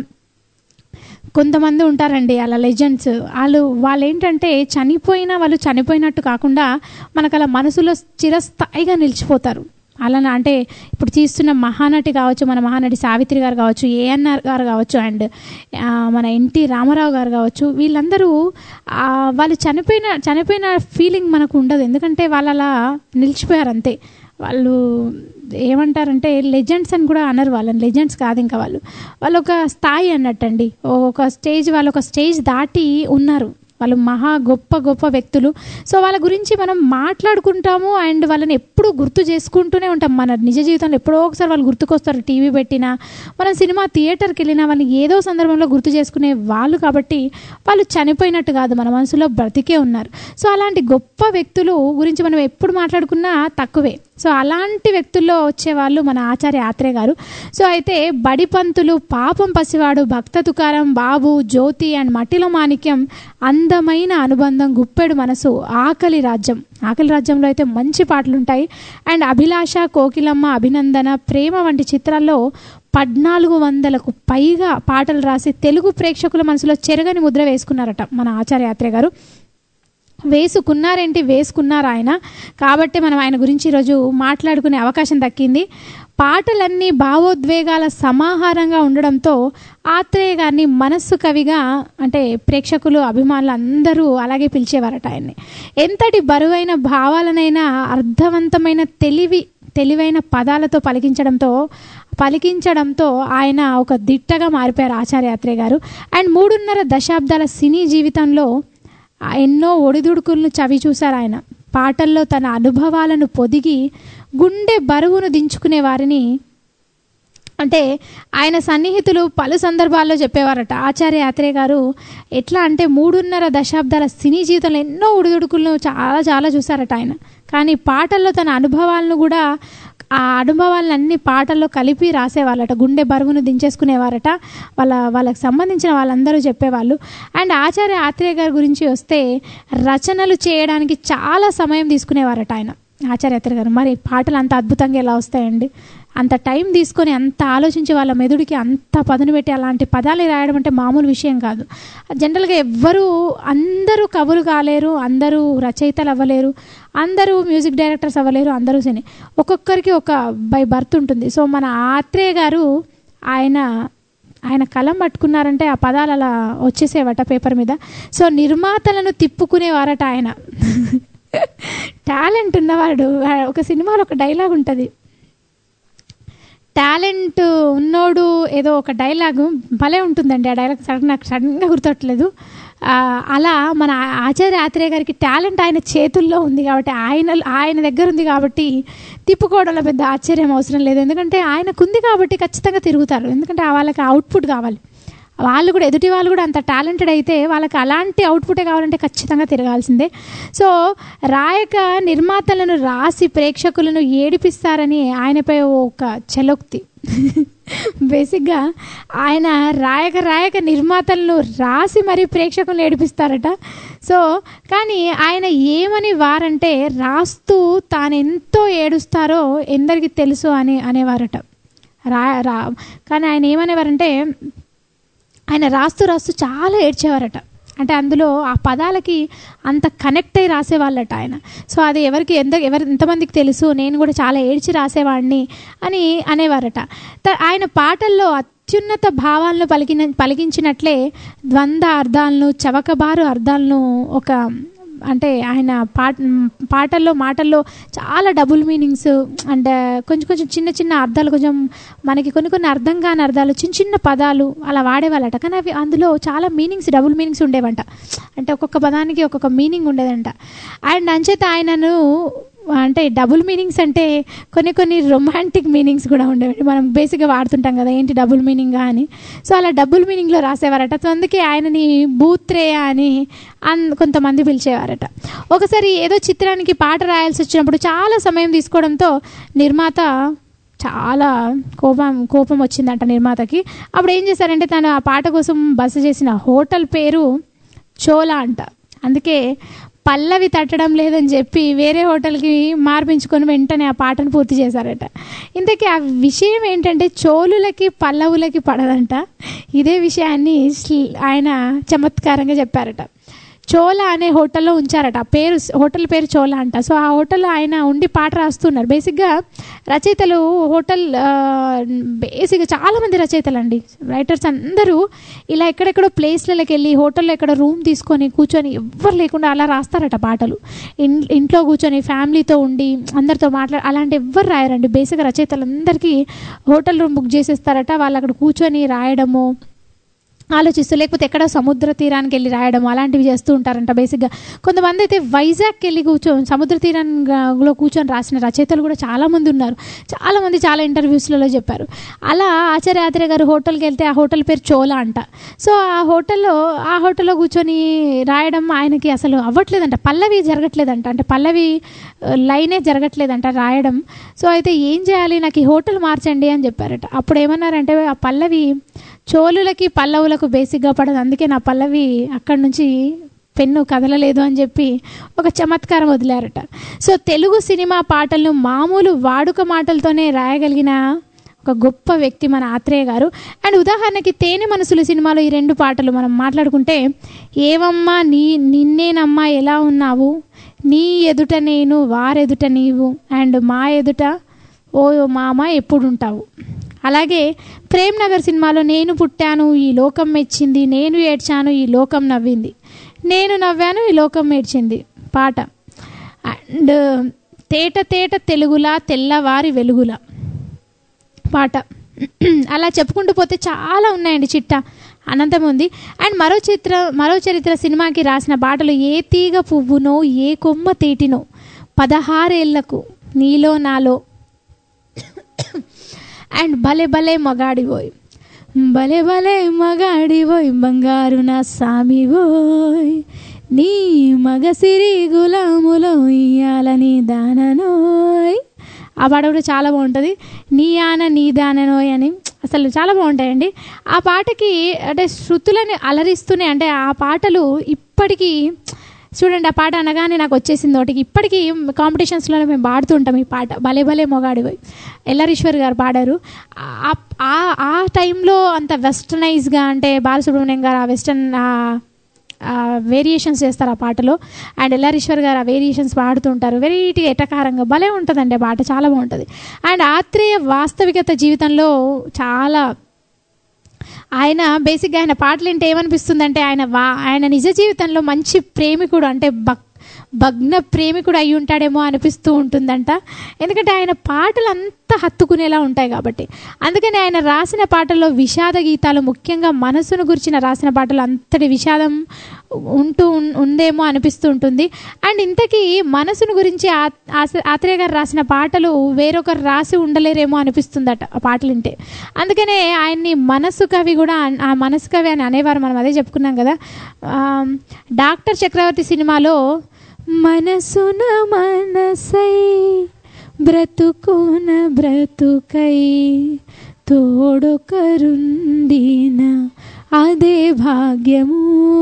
కొంతమంది ఉంటారండి అలా లెజెండ్స్ వాళ్ళు వాళ్ళు ఏంటంటే చనిపోయినా వాళ్ళు చనిపోయినట్టు కాకుండా మనకు అలా మనసులో చిరస్థాయిగా నిలిచిపోతారు అలా అంటే ఇప్పుడు తీస్తున్న మహానటి కావచ్చు మన మహానటి సావిత్రి గారు కావచ్చు ఏఎన్ఆర్ గారు కావచ్చు అండ్ ఆ, మన ఎన్టీ రామారావు గారు కావచ్చు వీళ్ళందరూ ఆ, వాళ్ళు చనిపోయిన చనిపోయిన ఫీలింగ్ మనకు ఉండదు ఎందుకంటే వాళ్ళు అలా నిలిచిపోయారు అంతే వాళ్ళు ఏమంటారంటే లెజెండ్స్ అని కూడా అనరు వాళ్ళని లెజెండ్స్ కాదు ఇంకా వాళ్ళు వాళ్ళు ఒక స్థాయి అన్నట్టండి ఒక స్టేజ్ వాళ్ళు ఒక స్టేజ్ దాటి ఉన్నారు వాళ్ళు మహా గొప్ప గొప్ప వ్యక్తులు సో వాళ్ళ గురించి మనం మాట్లాడుకుంటాము అండ్ వాళ్ళని ఎప్పుడూ గుర్తు చేసుకుంటూనే ఉంటాం మన నిజ జీవితంలో ఎప్పుడో ఒకసారి వాళ్ళు గుర్తుకొస్తారు టీవీ పెట్టినా మనం సినిమా థియేటర్కి వెళ్ళినా వాళ్ళని ఏదో సందర్భంలో గుర్తు చేసుకునే వాళ్ళు కాబట్టి వాళ్ళు చనిపోయినట్టు కాదు మన మనసులో బ్రతికే ఉన్నారు సో అలాంటి గొప్ప వ్యక్తులు గురించి మనం ఎప్పుడు మాట్లాడుకున్నా తక్కువే సో అలాంటి వ్యక్తుల్లో వచ్చేవాళ్ళు మన ఆచార్య ఆత్రేయ గారు సో అయితే బడిపంతులు పాపం పసివాడు భక్త తుకారం బాబు జ్యోతి అండ్ మట్టిలో మాణిక్యం అందమైన అనుబంధం గుప్పెడు మనసు ఆకలి రాజ్యం ఆకలి రాజ్యంలో అయితే మంచి పాటలు ఉంటాయి అండ్ అభిలాష కోకిలమ్మ అభినందన ప్రేమ వంటి చిత్రాల్లో పద్నాలుగు వందలకు పైగా పాటలు రాసి తెలుగు ప్రేక్షకుల మనసులో చెరగని ముద్ర వేసుకున్నారట మన ఆచార్య ఆత్రేయ గారు వేసుకున్నారేంటి వేసుకున్నారు ఆయన కాబట్టి మనం ఆయన గురించి ఈరోజు మాట్లాడుకునే అవకాశం దక్కింది పాటలన్నీ భావోద్వేగాల సమాహారంగా ఉండడంతో ఆత్రేయ గారిని మనస్సు కవిగా అంటే ప్రేక్షకులు అభిమానులు అందరూ అలాగే పిలిచేవారట ఆయన్ని ఎంతటి బరువైన భావాలనైనా అర్థవంతమైన తెలివి తెలివైన పదాలతో పలికించడంతో పలికించడంతో ఆయన ఒక దిట్టగా మారిపోయారు ఆచార్య ఆత్రేయ గారు అండ్ మూడున్నర దశాబ్దాల సినీ జీవితంలో ఆ ఎన్నో ఒడిదుడుకులను చవి చూశారు ఆయన పాటల్లో తన అనుభవాలను పొదిగి గుండె బరువును దించుకునే వారిని అంటే ఆయన సన్నిహితులు పలు సందర్భాల్లో చెప్పేవారట ఆచార్య ఆత్రేయ గారు ఎట్లా అంటే మూడున్నర దశాబ్దాల సినీ జీవితంలో ఎన్నో ఉడిదుడుకులను చాలా చాలా చూశారట ఆయన కానీ పాటల్లో తన అనుభవాలను కూడా ఆ అనుభవాలను అన్ని పాటల్లో కలిపి రాసేవాళ్ళట గుండె బరువును దించేసుకునేవారట వాళ్ళ వాళ్ళకి సంబంధించిన వాళ్ళందరూ చెప్పేవాళ్ళు అండ్ ఆచార్య ఆత్రేయ గారి గురించి వస్తే రచనలు చేయడానికి చాలా సమయం తీసుకునేవారట ఆయన ఆచార్య ఆత్రేయ గారు మరి పాటలు అంత అద్భుతంగా ఎలా వస్తాయండి అంత టైం తీసుకొని అంత ఆలోచించి వాళ్ళ మెదుడికి అంత పదును పెట్టి అలాంటి పదాలు రాయడం అంటే మామూలు విషయం కాదు జనరల్గా ఎవ్వరూ అందరూ కవులు కాలేరు అందరూ రచయితలు అవ్వలేరు అందరూ మ్యూజిక్ డైరెక్టర్స్ అవ్వలేరు అందరూ సినీ ఒక్కొక్కరికి ఒక బై బర్త్ ఉంటుంది సో మన ఆత్రేయ గారు ఆయన ఆయన కలం పట్టుకున్నారంటే ఆ పదాలు అలా వచ్చేసేవట పేపర్ మీద సో నిర్మాతలను తిప్పుకునేవారట ఆయన టాలెంట్ ఉన్నవాడు ఒక సినిమాలో ఒక డైలాగ్ ఉంటుంది టాలెంట్ ఉన్నోడు ఏదో ఒక డైలాగు భలే ఉంటుందండి ఆ డైలాగ్ సడన్ నాకు సడన్గా గుర్తొట్టలేదు ఆ, అలా మన ఆచార్య ఆత్రేయ గారికి టాలెంట్ ఆయన చేతుల్లో ఉంది కాబట్టి ఆయన ఆయన దగ్గర ఉంది కాబట్టి తిప్పుకోవడంలో పెద్ద ఆశ్చర్యం అవసరం లేదు ఎందుకంటే ఆయనకు ఉంది కాబట్టి ఖచ్చితంగా తిరుగుతారు ఎందుకంటే ఆ వాళ్ళకి అవుట్పుట్ కావాలి వాళ్ళు కూడా ఎదుటి వాళ్ళు కూడా అంత టాలెంటెడ్ అయితే వాళ్ళకి అలాంటి అవుట్పుటే కావాలంటే ఖచ్చితంగా తిరగాల్సిందే సో రాయక నిర్మాతలను రాసి ప్రేక్షకులను ఏడిపిస్తారని ఆయనపై ఒక చలోక్తి బేసిక్గా ఆయన రాయక రాయక నిర్మాతలను రాసి మరీ ప్రేక్షకులను ఏడిపిస్తారట సో కానీ ఆయన ఏమని వారంటే రాస్తూ తాను ఎంతో ఏడుస్తారో ఎందరికి తెలుసు అని అనేవారట రా రా కానీ ఆయన ఏమనేవారంటే ఆయన రాస్తూ రాస్తూ చాలా ఏడ్చేవారట అంటే అందులో ఆ పదాలకి అంత కనెక్ట్ అయి రాసేవాళ్ళట ఆయన సో అది ఎవరికి ఎంత ఎవరు ఎంతమందికి తెలుసు నేను కూడా చాలా ఏడ్చి రాసేవాడిని అని అనేవారట త- ఆయన పాటల్లో అత్యున్నత భావాలను పలికిన పలికించినట్లే ద్వంద్వ అర్థాలను చవకబారు అర్థాలను ఒక అంటే ఆయన పాట పాటల్లో మాటల్లో చాలా డబుల్ మీనింగ్స్ అండ్ కొంచెం కొంచెం చిన్న చిన్న అర్థాలు కొంచెం మనకి కొన్ని కొన్ని అర్థం కాని అర్థాలు చిన్న చిన్న పదాలు అలా వాడేవాళ్ళట కానీ అవి అందులో చాలా మీనింగ్స్ డబుల్ మీనింగ్స్ ఉండేవంట అంటే ఒక్కొక్క పదానికి ఒక్కొక్క మీనింగ్ ఉండేదంట అండ్ అంచేత ఆయనను అంటే డబుల్ మీనింగ్స్ అంటే కొన్ని కొన్ని రొమాంటిక్ మీనింగ్స్ కూడా ఉండేవి మనం బేసిక్గా వాడుతుంటాం కదా ఏంటి డబుల్ మీనింగ్ అని సో అలా డబుల్ మీనింగ్లో రాసేవారట సో అందుకే ఆయనని బూత్రేయ అని అన్ కొంతమంది పిలిచేవారట ఒకసారి ఏదో చిత్రానికి పాట రాయాల్సి వచ్చినప్పుడు చాలా సమయం తీసుకోవడంతో నిర్మాత చాలా కోపం కోపం వచ్చిందంట నిర్మాతకి అప్పుడు ఏం చేశారంటే తను ఆ పాట కోసం బస చేసిన హోటల్ పేరు చోలా అంట అందుకే పల్లవి తట్టడం లేదని చెప్పి వేరే హోటల్కి మార్పించుకొని వెంటనే ఆ పాటను పూర్తి చేశారట ఇంతకీ ఆ విషయం ఏంటంటే చోళులకి పల్లవులకి పడదంట ఇదే విషయాన్ని స్ల్- ఆయన చమత్కారంగా చెప్పారట చోలా అనే హోటల్లో ఉంచారట ఆ పేరు హోటల్ పేరు చోలా అంట సో ఆ హోటల్లో ఆయన ఉండి పాట రాస్తున్నారు బేసిక్గా రచయితలు హోటల్ ఆ, బేసిక్గా చాలామంది రచయితలు అండి రైటర్స్ అందరూ ఇలా ఎక్కడెక్కడో ప్లేస్లకి వెళ్ళి హోటల్లో ఎక్కడ రూమ్ తీసుకొని కూర్చొని ఎవ్వరు లేకుండా అలా రాస్తారట పాటలు ఇన్ ఇంట్లో కూర్చొని ఫ్యామిలీతో ఉండి అందరితో మాట్లాడ అలాంటి ఎవ్వరు రాయరండి బేసిక్గా రచయితలందరికీ హోటల్ రూమ్ బుక్ చేసేస్తారట వాళ్ళు అక్కడ కూర్చొని రాయడము ఆలోచిస్తూ లేకపోతే ఎక్కడో సముద్ర తీరానికి వెళ్ళి రాయడం అలాంటివి చేస్తూ ఉంటారంట బేసిక్గా కొంతమంది అయితే వైజాగ్కి వెళ్ళి కూర్చో సముద్ర తీరంలో కూర్చొని రాసిన రచయితలు కూడా చాలామంది ఉన్నారు చాలామంది చాలా ఇంటర్వ్యూస్లలో చెప్పారు అలా ఆచార్య ఆత్రేయ గారు హోటల్కి వెళ్తే ఆ హోటల్ పేరు చోలా అంట సో ఆ హోటల్లో ఆ హోటల్లో కూర్చొని రాయడం ఆయనకి అసలు అవ్వట్లేదంట పల్లవి జరగట్లేదంట అంటే పల్లవి ఆ, లైనే జరగట్లేదంట రాయడం సో అయితే ఏం చేయాలి నాకు ఈ హోటల్ మార్చండి అని చెప్పారట అప్పుడు ఏమన్నారంటే ఆ పల్లవి చోళులకి పల్లవులకు బేసిక్గా పడదు అందుకే నా పల్లవి అక్కడి నుంచి పెన్ను కదలలేదు అని చెప్పి ఒక చమత్కారం వదిలారట సో తెలుగు సినిమా పాటలను మామూలు వాడుక మాటలతోనే రాయగలిగిన ఒక గొప్ప వ్యక్తి మన ఆత్రేయ గారు అండ్ ఉదాహరణకి తేనె మనసులు సినిమాలో ఈ రెండు పాటలు మనం మాట్లాడుకుంటే ఏవమ్మా నీ నిన్నేనమ్మా ఎలా ఉన్నావు నీ ఎదుట నేను వారెదుట నీవు అండ్ మా ఎదుట ఓ మామ ఎప్పుడుంటావు అలాగే ప్రేమ్ నగర్ సినిమాలో నేను పుట్టాను ఈ లోకం మెచ్చింది నేను ఏడ్చాను ఈ లోకం నవ్వింది నేను నవ్వాను ఈ లోకం ఏడ్చింది పాట అండ్ తేట తేట తెలుగులా తెల్లవారి వెలుగులా పాట అలా చెప్పుకుంటూ పోతే చాలా ఉన్నాయండి చిట్ట అనంతం ఉంది అండ్ మరో చిత్ర మరో చరిత్ర సినిమాకి రాసిన పాటలు ఏ తీగ పువ్వునో ఏ కొమ్మ తేటినో పదహారేళ్లకు నీలో నాలో అండ్ భలే భలే మగాడివోయ్ భలే భలే మగాడివోయ్ బంగారు నా సామివోయ్ నీ మగసిరి గులాములో ఇయ్యాలని దాననోయ్ ఆ పాట కూడా చాలా బాగుంటుంది నీ ఆన నీ దాననోయ్ అని అసలు చాలా బాగుంటాయండి ఆ పాటకి అంటే శృతులని అలరిస్తూనే అంటే ఆ పాటలు ఇప్పటికీ చూడండి ఆ పాట అనగానే నాకు వచ్చేసింది ఒకటికి ఇప్పటికీ కాంపిటీషన్స్లో మేము పాడుతూ ఉంటాం ఈ పాట భలే భలే మొగాడిపోయి ఎల్లరీశ్వర్ గారు పాడారు ఆ- ఆ- ఆ టైంలో అంత వెస్టర్నైజ్గా అంటే బాలసుబ్రహ్మణ్యం గారు ఆ వెస్టర్న్ వేరియేషన్స్ చేస్తారు ఆ పాటలో అండ్ ఎల్లారీశ్వర్ గారు ఆ వేరియేషన్స్ పాడుతుంటారు వెరైటీ ఎటకారంగా భలే ఉంటుందండి ఆ పాట చాలా బాగుంటుంది అండ్ ఆత్రేయ వాస్తవికత జీవితంలో చాలా ఆయన బేసిక్గా ఆయన పాటలు వింటే ఏమనిపిస్తుందంటే ఆయన వా ఆయన నిజ జీవితంలో మంచి ప్రేమికుడు అంటే భక్ భగ్న ప్రేమికుడు అయి ఉంటాడేమో అనిపిస్తూ ఉంటుందంట ఎందుకంటే ఆయన పాటలు అంతా హత్తుకునేలా ఉంటాయి కాబట్టి అందుకని ఆయన రాసిన పాటల్లో విషాద గీతాలు ముఖ్యంగా మనసును గురించిన రాసిన పాటలు అంతటి విషాదం ఉంటూ ఉన్- ఉందేమో అనిపిస్తూ ఉంటుంది అండ్ ఇంతకీ మనసును గురించి ఆ- ఆస- ఆత్రేయ గారు రాసిన పాటలు వేరొకరు రాసి ఉండలేరేమో అనిపిస్తుందట ఆ పాటలు వింటే అందుకనే ఆయన్ని మనసు కవి కూడా అన్- ఆ మనసు కవి అని అనేవారు మనం అదే చెప్పుకున్నాం కదా ఆ, డాక్టర్ చక్రవర్తి సినిమాలో మనసున మనసై బ్రతుకున బ్రతుకై తోడొకరుండిన అదే భాగ్యము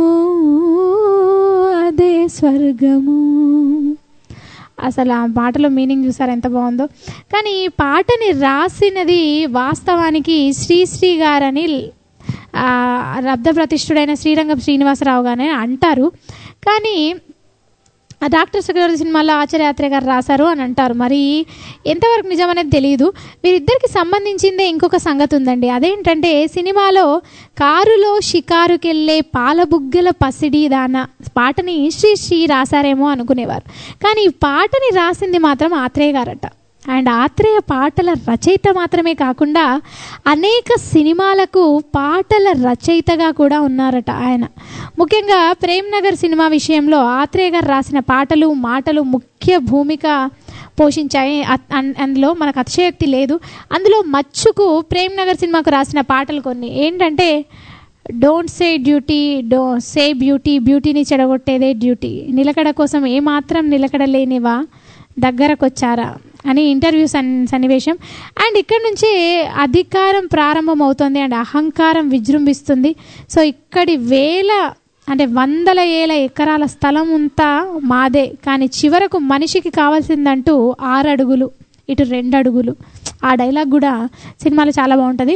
అదే స్వర్గము అసలు ఆ పాటలో మీనింగ్ చూసారు ఎంత బాగుందో కానీ ఈ పాటని రాసినది వాస్తవానికి శ్రీశ్రీ గారని ఆ, రబ్ద ప్రతిష్ఠుడైన శ్రీరంగం శ్రీనివాసరావు గారని అంటారు కానీ ఆ డాక్టర్ చక్రవర్తి సినిమాలో ఆచార్యాత్రే గారు రాశారు అని అంటారు మరి ఎంతవరకు నిజమనేది తెలియదు వీరిద్దరికి సంబంధించిందే ఇంకొక సంగతి ఉందండి అదేంటంటే సినిమాలో కారులో షికారుకెళ్ళే పాలబుగ్గల పసిడి దాన పాటని శ్రీ శ్రీ రాశారేమో అనుకునేవారు కానీ ఈ పాటని రాసింది మాత్రం ఆత్రేయ గారట అండ్ ఆత్రేయ పాటల రచయిత మాత్రమే కాకుండా అనేక సినిమాలకు పాటల రచయితగా కూడా ఉన్నారట ఆయన ముఖ్యంగా ప్రేమ్ నగర్ సినిమా విషయంలో ఆత్రేయ గారు రాసిన పాటలు మాటలు ముఖ్య భూమిక పోషించాయి అ- అన్- అందులో మనకు అతిశయోక్తి లేదు అందులో మచ్చుకు ప్రేమ్ నగర్ సినిమాకు రాసిన పాటలు కొన్ని ఏంటంటే don't say duty do say beauty బ్యూటీని చెడగొట్టేదే డ్యూటీ నిలకడ కోసం ఏమాత్రం నిలకడ లేనివా దగ్గరకొచ్చారా అని ఇంటర్వ్యూ సన్ సన్నివేశం అండ్ ఇక్కడ నుంచే అధికారం ప్రారంభమవుతుంది అండ్ అహంకారం విజృంభిస్తుంది సో ఇక్కడి వేల అంటే వందల ఏల ఎకరాల స్థలం అంతా మాదే కానీ చివరకు మనిషికి కావాల్సిందంటూ ఆరు అడుగులు ఇటు రెండు అడుగులు ఆ డైలాగ్ కూడా సినిమాలో చాలా బాగుంటుంది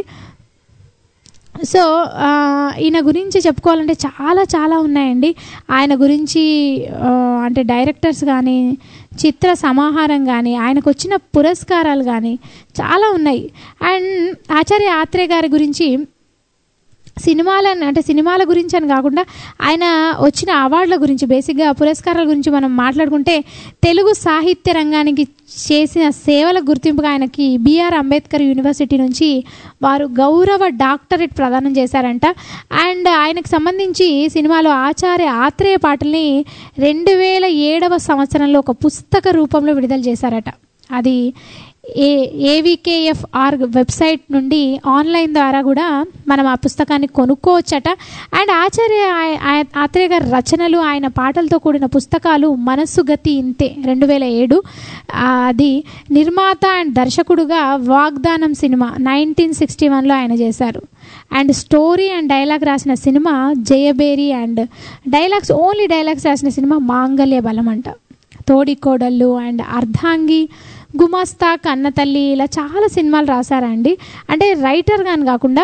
సో ఆ, ఈయన గురించి చెప్పుకోవాలంటే చాలా చాలా ఉన్నాయండి ఆయన గురించి ఆ, అంటే డైరెక్టర్స్ కానీ చిత్ర సమాహారం కానీ ఆయనకు వచ్చిన పురస్కారాలు కానీ చాలా ఉన్నాయి అండ్ ఆచార్య ఆత్రేయ గారి గురించి సినిమాలను అంటే సినిమాల గురించి అని కాకుండా ఆయన వచ్చిన అవార్డుల గురించి బేసిక్గా పురస్కారాల గురించి మనం మాట్లాడుకుంటే తెలుగు సాహిత్య రంగానికి చేసిన సేవల గుర్తింపుగా ఆయనకి బిఆర్ అంబేద్కర్ యూనివర్సిటీ నుంచి వారు గౌరవ డాక్టరేట్ ప్రదానం చేశారంట అండ్ ఆయనకు సంబంధించి సినిమాలో ఆచార్య ఆత్రేయ పాటల్ని రెండు వేల ఏడవ సంవత్సరంలో ఒక పుస్తక రూపంలో విడుదల చేశారట అది ఏ ఏవికేఎఫ్ ఆర్ వెబ్సైట్ నుండి ఆన్లైన్ ద్వారా కూడా మనం ఆ పుస్తకాన్ని కొనుక్కోవచ్చట అండ్ ఆచార్య ఆయ- ఆయ- ఆత్రేయ గారి రచనలు ఆయన పాటలతో కూడిన పుస్తకాలు మనస్సు గతి ఇంతే రెండు వేల ఏడు అది నిర్మాత అండ్ దర్శకుడుగా వాగ్దానం సినిమా నైన్టీన్ సిక్స్టీ వన్లో ఆయన చేశారు అండ్ స్టోరీ అండ్ డైలాగ్ రాసిన సినిమా Jayabheri and dialogues only dialogues రాసిన సినిమా మాంగల్య బలం అంట తోడికోడళ్ళు అండ్ అర్ధాంగి గుమాస్తా కన్నతల్లి ఇలా చాలా సినిమాలు రాశారండి అంటే రైటర్ కానీ కాకుండా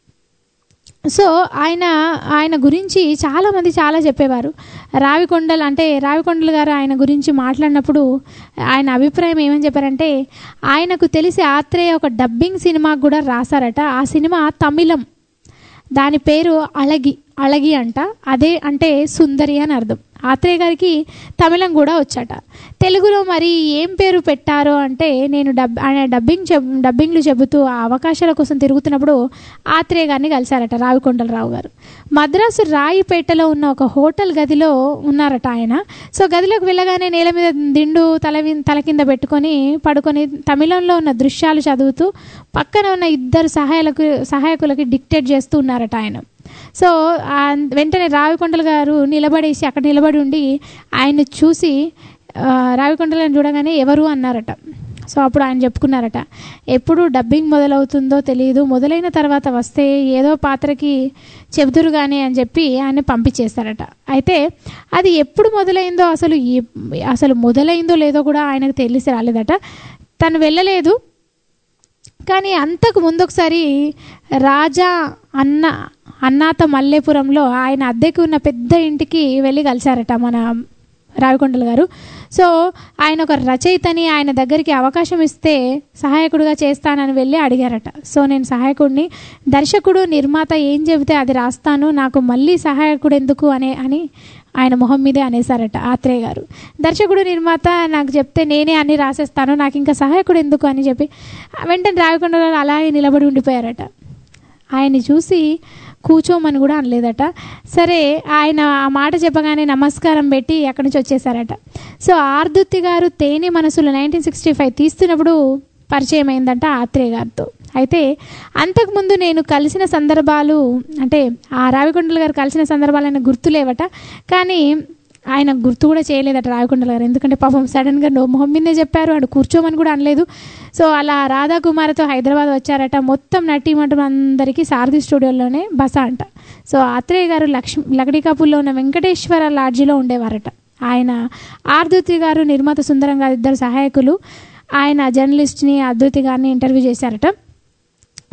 సో ఆయన ఆయన గురించి చాలామంది చాలా చెప్పేవారు రావికొండలు అంటే రావికొండలు గారు ఆయన గురించి మాట్లాడినప్పుడు ఆయన అభిప్రాయం ఏమని చెప్పారంటే ఆయనకు తెలిసి ఆత్రేయ ఒక డబ్బింగ్ సినిమాకు కూడా రాశారట ఆ సినిమా తమిళం దాని పేరు అళగి అళగి అంట అదే అంటే సుందరి అని అర్థం ఆత్రేయ గారికి తమిళం కూడా వచ్చాట తెలుగులో మరి ఏం పేరు పెట్టారో అంటే నేను డబ్ ఆయన డబ్బింగ్ చెబ్ డబ్బింగ్లు చెబుతూ ఆ అవకాశాల కోసం తిరుగుతున్నప్పుడు ఆత్రేయ గారిని కలిశారట రావికొండలరావు గారు మద్రాసు రాయిపేటలో ఉన్న ఒక హోటల్ గదిలో ఉన్నారట ఆయన సో గదిలోకి వెళ్ళగానే నేల మీద దిండు తల వి- తల కింద పెట్టుకొని పడుకొని తమిళంలో ఉన్న దృశ్యాలు చదువుతూ పక్కన ఉన్న ఇద్దరు సహాయాలకు సహాయకులకి డిక్టేట్ చేస్తూ ఉన్నారట ఆయన సో ఆ వెంటనే రావికొండల గారు నిలబడేసి అక్కడ నిలబడి ఉండి ఆయన చూసి ఆ, రావికొండలను చూడగానే ఎవరు అన్నారట సో అప్పుడు ఆయన చెప్పుకున్నారట ఎప్పుడు డబ్బింగ్ మొదలవుతుందో తెలియదు మొదలైన తర్వాత వస్తే ఏదో పాత్రకి చెబుతురు కానీ అని చెప్పి ఆయన పంపించేస్తారట అయితే అది ఎప్పుడు మొదలైందో అసలు ఎప్- అసలు మొదలైందో లేదో కూడా ఆయనకు తెలిసి రాలేదట తను వెళ్ళలేదు కానీ అంతకు ముందు ఒకసారి రాజా అన్న అన్నాత మల్లేపురంలో ఆయన అద్దెకి ఉన్న పెద్ద ఇంటికి వెళ్ళి కలిశారట మన రావికొండలు గారు సో ఆయన ఒక రచయితని ఆయన దగ్గరికి అవకాశం ఇస్తే సహాయకుడిగా చేస్తానని వెళ్ళి అడిగారట సో నేను సహాయకుడిని దర్శకుడు నిర్మాత ఏం చెబితే అది రాస్తాను నాకు మళ్ళీ సహాయకుడు ఎందుకు అనే అని ఆయన మొహం మీదే అనేసారట ఆత్రేయ గారు దర్శకుడు నిర్మాత నాకు చెప్తే నేనే అన్ని రాసేస్తాను నాకు ఇంకా సహాయకుడు ఎందుకు అని చెప్పి వెంటనే రావికొండ గారు అలాగే నిలబడి ఉండిపోయారట ఆయన్ని చూసి కూర్చోమని కూడా అనలేదట సరే ఆయన ఆ మాట చెప్పగానే నమస్కారం పెట్టి అక్కడి నుంచి వచ్చేసారట సో ఆర్దుత్తి గారు తేనె మనసులు నైన్టీన్ సిక్స్టీ ఫైవ్ తీస్తున్నప్పుడు పరిచయం అయిందంట ఆత్రేయ గారితో అయితే అంతకుముందు నేను కలిసిన సందర్భాలు అంటే ఆ రావికొండల గారు కలిసిన సందర్భాలు ఆయన గుర్తులేవట కానీ ఆయన గుర్తు కూడా చేయలేదట రావికొండల గారు ఎందుకంటే పాపం సడన్గా నో మొహం మీదే చెప్పారు అటు కూర్చోమని కూడా అనలేదు సో అలా రాధాకుమారితో హైదరాబాద్ వచ్చారట మొత్తం నటీమటం అందరికీ సారథి స్టూడియోలోనే బస అంట సో ఆత్రేయ గారు లక్ష్మి లకడికాపుల్లో ఉన్న వెంకటేశ్వర లాడ్జిలో ఉండేవారట ఆయన ఆర్దుతి గారు నిర్మాత సుందరం గారు ఇద్దరు సహాయకులు ఆయన జర్నలిస్ట్ని అద్భుతి గారిని ఇంటర్వ్యూ చేశారట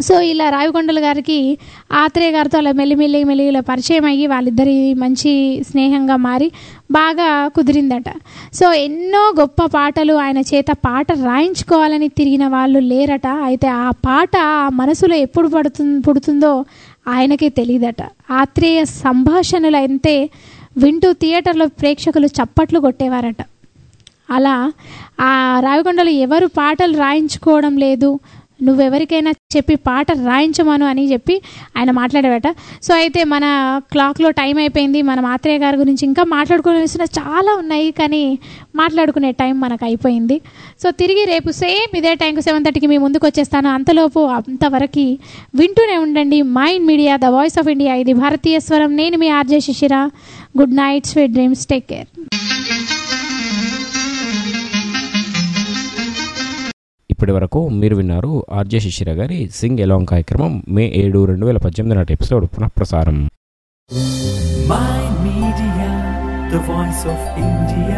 సో ఇలా రావికొండల గారికి ఆత్రేయ గారితో అలా మెల్లిమెల్లి మెల్లిగా పరిచయం అయ్యి వాళ్ళిద్దరి మంచి స్నేహంగా మారి బాగా కుదిరిందట సో ఎన్నో గొప్ప పాటలు ఆయన చేత పాట రాయించుకోవాలని తిరిగిన వాళ్ళు లేరట అయితే ఆ పాట ఆ మనసులో ఎప్పుడు పడుతు పుడుతుందో ఆయనకే తెలియదట ఆత్రేయ సంభాషణలు అయితే వింటూ థియేటర్లో ప్రేక్షకులు చప్పట్లు కొట్టేవారట అలా ఆ రావికొండలో ఎవరు పాటలు రాయించుకోవడం లేదు నువ్వెవరికైనా చెప్పి పాట రాయించమను అని చెప్పి ఆయన మాట్లాడేవాట సో అయితే మన క్లాక్లో టైం అయిపోయింది మనం ఆత్రేయ గారి గురించి ఇంకా మాట్లాడుకోవాల్సిన చాలా ఉన్నాయి కానీ మాట్లాడుకునే టైం మనకు అయిపోయింది సో తిరిగి రేపు సేమ్ ఇదే టైంకి సెవెన్ థర్టీకి మీ ముందుకు వచ్చేస్తాను అంతలోపు అంతవరకు వింటూనే ఉండండి mind media the voice of India ఇది భారతీయ స్వరం నేను మీ RJ Shishira good night sweet dreams take care ఇప్పటి వరకు మీరు విన్నారు ఆర్జే శిశిర గారి సింగ్ ఎలాంగ్ కార్యక్రమం మే ఏడు రెండు వేల పద్దెనిమిది నాటి ఎపిసోడ్ పునఃప్రసారం Mind Media, the voice of India.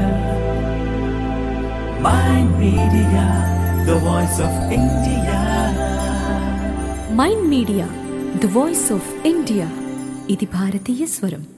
Mind Media, the voice of India. Mind media the voice of India ఇది భారతీయ స్వరం